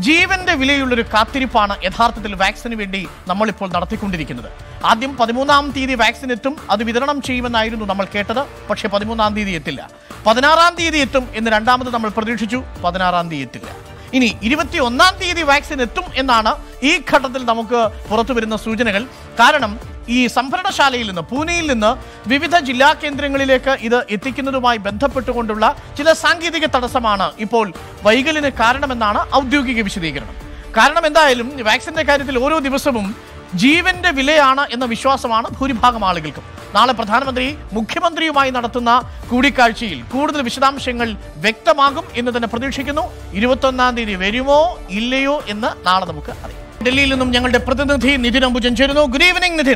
ജീവന്റെ വിലയുള്ളൊരു കാത്തിരിപ്പാണ് യഥാർത്ഥത്തിൽ വാക്സിന് വേണ്ടി നമ്മളിപ്പോൾ നടത്തിക്കൊണ്ടിരിക്കുന്നത് ആദ്യം പതിമൂന്നാം തീയതി വാക്സിൻ എത്തും അത് വിതരണം ചെയ്യുമെന്നായിരുന്നു നമ്മൾ കേട്ടത് പക്ഷേ പതിമൂന്നാം തീയതി എത്തില്ല പതിനാറാം തീയതി എത്തും എന്ന് രണ്ടാമത് നമ്മൾ പ്രതീക്ഷിച്ചു പതിനാറാം തീയതി എത്തില്ല ഇനി ഇരുപത്തി ഒന്നാം തീയതി വാക്സിൻ എത്തും എന്നാണ് ഈ ഘട്ടത്തിൽ നമുക്ക് പുറത്തു വരുന്ന സൂചനകൾ കാരണം ഈ സംഭരണശാലയിൽ നിന്ന് പൂനെയിൽ നിന്ന് വിവിധ ജില്ലാ കേന്ദ്രങ്ങളിലേക്ക് ഇത് എത്തിക്കുന്നതുമായി ബന്ധപ്പെട്ടുകൊണ്ടുള്ള ചില സാങ്കേതിക തടസ്സമാണ് ഇപ്പോൾ വൈകലിന് കാരണമെന്നാണ് ഔദ്യോഗിക വിശദീകരണം കാരണം എന്തായാലും വാക്സിന്റെ കാര്യത്തിൽ ഓരോ ദിവസവും ജീവന്റെ വിലയാണ് എന്ന വിശ്വാസമാണ് ഭൂരിഭാഗം ആളുകൾക്കും നാളെ പ്രധാനമന്ത്രി മുഖ്യമന്ത്രിയുമായി നടത്തുന്ന കൂടിക്കാഴ്ചയിൽ കൂടുതൽ വിശദാംശങ്ങൾ വ്യക്തമാകും എന്ന് തന്നെ പ്രതീക്ഷിക്കുന്നു ഇരുപത്തൊന്നാം തീയതി വരുമോ ഇല്ലയോ എന്ന് നാളെ നമുക്ക് അറിയാം ഡൽഹിയിൽ നിന്നും ഞങ്ങളുടെ പ്രതിനിധി നിതിൻ അംബുജൻ ചേരുന്നു good evening Nithin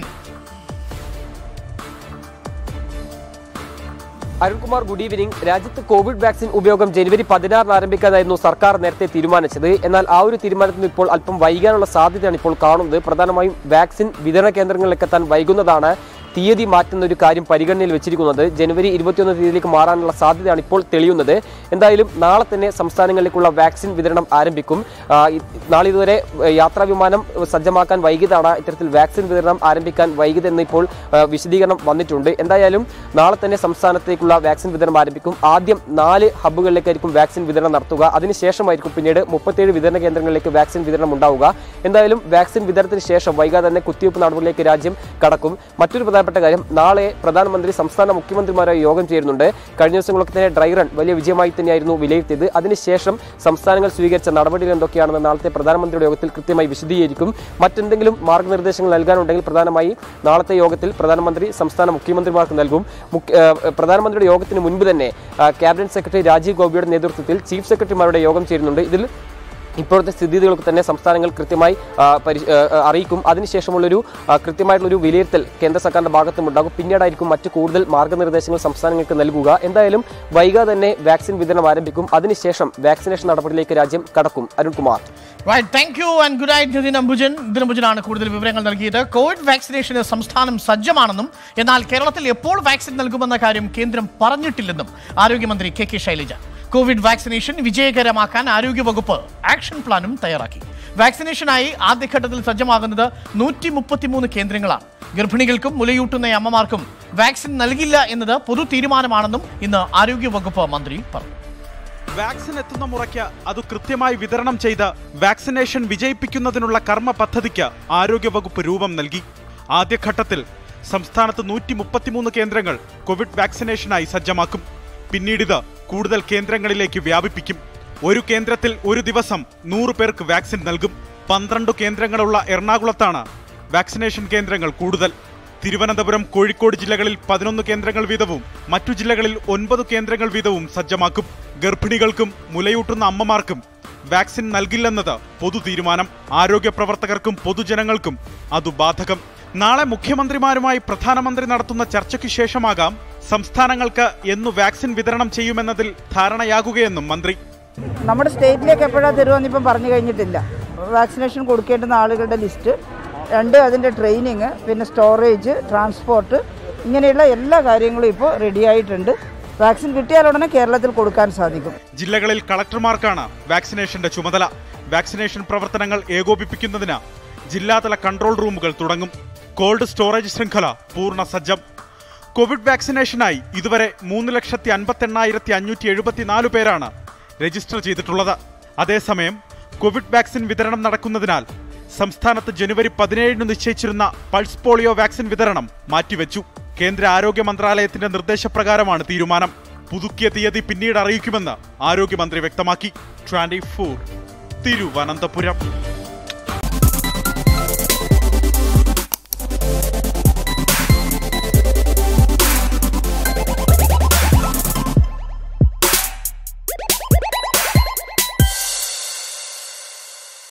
Arunkumar good evening രാജ്യത്ത് കോവിഡ് വാക്സിൻ ഉപയോഗം ജനുവരി പതിനാറിന് ആരംഭിക്കാനായിരുന്നു സർക്കാർ നേരത്തെ തീരുമാനിച്ചത് എന്നാൽ ആ ഒരു തീരുമാനത്തിന് ഇപ്പോൾ അല്പം വൈകാനുള്ള സാധ്യതയാണ് ഇപ്പോൾ കാണുന്നത് പ്രധാനമായും വാക്സിൻ വിതരണ കേന്ദ്രങ്ങളിലേക്ക് എത്താൻ വൈകുന്നതാണ് തീയതി മാറ്റുന്ന ഒരു കാര്യം പരിഗണനയിൽ വെച്ചിരിക്കുന്നത് ജനുവരി ഇരുപത്തിയൊന്ന് തീയതിയിലേക്ക് മാറാനുള്ള സാധ്യതയാണ് ഇപ്പോൾ തെളിയുന്നത് എന്തായാലും നാളെ തന്നെ സംസ്ഥാനങ്ങളിലേക്കുള്ള വാക്സിൻ വിതരണം ആരംഭിക്കും ആ, ഇ- നാളെ ഇതുവരെ ഏ, യാത്രാ വിമാനം സജ്ജമാക്കാൻ വൈകിയതാണ് ഇത്തരത്തിൽ വാക്സിൻ വിതരണം ആരംഭിക്കാൻ വൈകിയതെന്ന് ഇപ്പോൾ ആ, വിശദീകരണം വന്നിട്ടുണ്ട് എന്തായാലും നാളെ തന്നെ സംസ്ഥാനത്തേക്കുള്ള വാക്സിൻ വിതരണം ആരംഭിക്കും ആദ്യം നാല് ഹബ്ബുകളിലേക്കായിരിക്കും വാക്സിൻ വിതരണം നടത്തുക അതിനുശേഷമായിരിക്കും പിന്നീട് മുപ്പത്തേഴ് വിതരണ കേന്ദ്രങ്ങളിലേക്ക് വാക്സിൻ വിതരണം ഉണ്ടാവുക എന്തായാലും വാക്സിൻ വിതരണത്തിന് ശേഷം വൈകാതെ തന്നെ കുത്തിവയ്പ്പ് നടപടിയിലേക്ക് രാജ്യം കടക്കും മറ്റൊരു പ്രധാനപ്പെട്ട കാര്യം നാളെ പ്രധാനമന്ത്രി സംസ്ഥാന മുഖ്യമന്ത്രിമാരായി യോഗം ചേരുന്നുണ്ട് കഴിഞ്ഞ ദിവസങ്ങളൊക്കെ തന്നെ ഡ്രൈ റൺ വലിയ വിജയമായി തന്നെയായിരുന്നു വിലയിരുത്തിയത് അതിനുശേഷം സംസ്ഥാനങ്ങൾ സ്വീകരിച്ച നടപടികൾ എന്തൊക്കെയാണെന്ന് നാളത്തെ പ്രധാനമന്ത്രിയുടെ യോഗത്തിൽ കൃത്യമായി വിശദീകരിക്കും മറ്റെന്തെങ്കിലും മാർഗനിർദ്ദേശങ്ങൾ നൽകാനുണ്ടെങ്കിൽ പ്രധാനമായി നാളത്തെ യോഗത്തിൽ പ്രധാനമന്ത്രി സംസ്ഥാന മുഖ്യമന്ത്രിമാർക്ക് നൽകും മുഖ്യ- ഏഹ് പ്രധാനമന്ത്രിയുടെ യോഗത്തിന് മുൻപ് തന്നെ ആ, ക്യാബിനറ്റ് സെക്രട്ടറി രാജീവ് ഗൗബിയുടെ നേതൃത്വത്തിൽ ചീഫ് സെക്രട്ടറിമാരുടെ യോഗം ചേരുന്നുണ്ട് ഇതിൽ ഇപ്പോഴത്തെ സ്ഥിതിഗതികളൊക്കെ തന്നെ സംസ്ഥാനങ്ങൾ കൃത്യമായി ആ, പരി- ആ, ആ, അറിയിക്കും അതിനുശേഷമുള്ളൊരു ആ, കൃത്യമായിട്ടുള്ളൊരു വിലയിരുത്തൽ കേന്ദ്ര സർക്കാരിന്റെ ഭാഗത്തും ഉണ്ടാകും പിന്നീടായിരിക്കും മറ്റു കൂടുതൽ മാർഗനിർദ്ദേശങ്ങൾ സംസ്ഥാനങ്ങൾക്ക് നൽകുക എന്തായാലും വൈകാതെ തന്നെ വാക്സിൻ വിതരണം ആരംഭിക്കും അതിനുശേഷം വാക്സിനേഷൻ നടപടിയിലേക്ക് രാജ്യം കടക്കും Arunkumar right thank you and good night Nithin Ambujan Nithin അംബുജനാണ് കൂടുതൽ വിവരങ്ങൾ നൽകിയത് കോവിഡ് വാക്സിനേഷന് സംസ്ഥാനം സജ്ജമാണെന്നും എന്നാൽ കേരളത്തിൽ എപ്പോൾ വാക്സിൻ നൽകുമെന്ന കാര്യം കേന്ദ്രം പറഞ്ഞിട്ടില്ലെന്നും ആരോഗ്യമന്ത്രി K K Shailaja Covid vaccination വിജയകരമാക്കാൻ ആരോഗ്യവകുപ്പ് ആക്ഷൻ പ്ലാനും തയ്യാറാക്കി വാക്സിനേഷനായി ആദ്യഘട്ടത്തിൽ സജ്ജമാകുന്നത് നൂറ്റി മുപ്പത്തിമൂന്ന് കേന്ദ്രങ്ങളാണ് ഗർഭിണികൾക്കും മുലയൂട്ടുന്ന അമ്മമാർക്കും വാക്സിൻ നൽകില്ല എന്നത് പൊതു തീരുമാനമാണെന്നും ഇന്ന് ആരോഗ്യവകുപ്പ് മന്ത്രി പറഞ്ഞു വാക്സിൻ എത്തുന്ന മുറയ്ക്ക് അത് കൃത്യമായി വിതരണം ചെയ്ത് വാക്സിനേഷൻ വിജയിപ്പിക്കുന്നതിനുള്ള കർമ്മ പദ്ധതിക്ക് ആരോഗ്യവകുപ്പ് രൂപം നൽകി ആദ്യഘട്ടത്തിൽ സംസ്ഥാനത്ത് നൂറ്റി മുപ്പത്തിമൂന്ന് കേന്ദ്രങ്ങൾ കോവിഡ് വാക്സിനേഷനായി സജ്ജമാക്കും പിന്നീട് ഇത് കൂടുതൽ കേന്ദ്രങ്ങളിലേക്ക് വ്യാപിപ്പിക്കും ഒരു കേന്ദ്രത്തിൽ ഒരു ദിവസം നൂറ് പേർക്ക് വാക്സിൻ നൽകും പന്ത്രണ്ട് കേന്ദ്രങ്ങളുള്ള എറണാകുളത്താണ് വാക്സിനേഷൻ കേന്ദ്രങ്ങൾ കൂടുതൽ തിരുവനന്തപുരം കോഴിക്കോട് ജില്ലകളിൽ പതിനൊന്ന് കേന്ദ്രങ്ങൾ വീതവും മറ്റു ജില്ലകളിൽ ഒൻപത് കേന്ദ്രങ്ങൾ വീതവും സജ്ജമാക്കും ഗർഭിണികൾക്കും മുലയൂട്ടുന്ന അമ്മമാർക്കും വാക്സിൻ നൽകില്ലെന്നത് പൊതു തീരുമാനം ആരോഗ്യ പ്രവർത്തകർക്കും പൊതുജനങ്ങൾക്കും അതു ബാധകം നാളെ മുഖ്യമന്ത്രിമാരുമായി പ്രധാനമന്ത്രി നടത്തുന്ന ചർച്ചയ്ക്ക് ശേഷമാകാം സംസ്ഥാനങ്ങൾക്ക് എന്നു വാക്സിൻ വിതരണം ചെയ്യുമെന്നതിൽ ധാരണയാകുകയെന്നും മന്ത്രി നമ്മുടെ സ്റ്റേറ്റിലേക്ക് എപ്പോഴാണ് തരുമെന്ന് ഇപ്പം പറഞ്ഞു കഴിഞ്ഞിട്ടില്ല വാക്സിനേഷൻ കൊടുക്കേണ്ടുന്ന ആളുകളുടെ ലിസ്റ്റ് രണ്ട് അതിൻ്റെ ട്രെയിനിങ് പിന്നെ സ്റ്റോറേജ് ട്രാൻസ്പോർട്ട് ഇങ്ങനെയുള്ള എല്ലാ കാര്യങ്ങളും ഇപ്പോൾ റെഡി ആയിട്ടുണ്ട് വാക്സിൻ കിട്ടിയാൽ ഉടനെ കേരളത്തിൽ കൊടുക്കാൻ സാധിക്കും ജില്ലകളിൽ കളക്ടർമാർക്കാണ് വാക്സിനേഷന്റെ ചുമതല വാക്സിനേഷൻ പ്രവർത്തനങ്ങൾ ഏകോപിപ്പിക്കുന്നതിന് ജില്ലാതല കൺട്രോൾ റൂമുകൾ തുടങ്ങും കോൾഡ് സ്റ്റോറേജ് ശൃംഖല പൂർണ്ണ സജ്ജം കോവിഡ് വാക്സിനേഷനായി ഇതുവരെ മൂന്ന് ലക്ഷത്തി അൻപത്തെണ്ണായിരത്തി അഞ്ഞൂറ്റി എഴുപത്തിനാല് പേരാണ് രജിസ്റ്റർ ചെയ്തിട്ടുള്ളത് അതേസമയം കോവിഡ് വാക്സിൻ വിതരണം നടക്കുന്നതിനാൽ സംസ്ഥാനത്ത് ജനുവരി പതിനേഴിന് നിശ്ചയിച്ചിരുന്ന പൾസ് പോളിയോ വാക്സിൻ വിതരണം മാറ്റിവെച്ചു കേന്ദ്ര ആരോഗ്യ മന്ത്രാലയത്തിന്റെ നിർദ്ദേശപ്രകാരമാണ് തീരുമാനം പുതുക്കിയ തീയതി പിന്നീട് അറിയിക്കുമെന്ന് ആരോഗ്യമന്ത്രി വ്യക്തമാക്കി ട്വന്റി ഫോർ തിരുവനന്തപുരം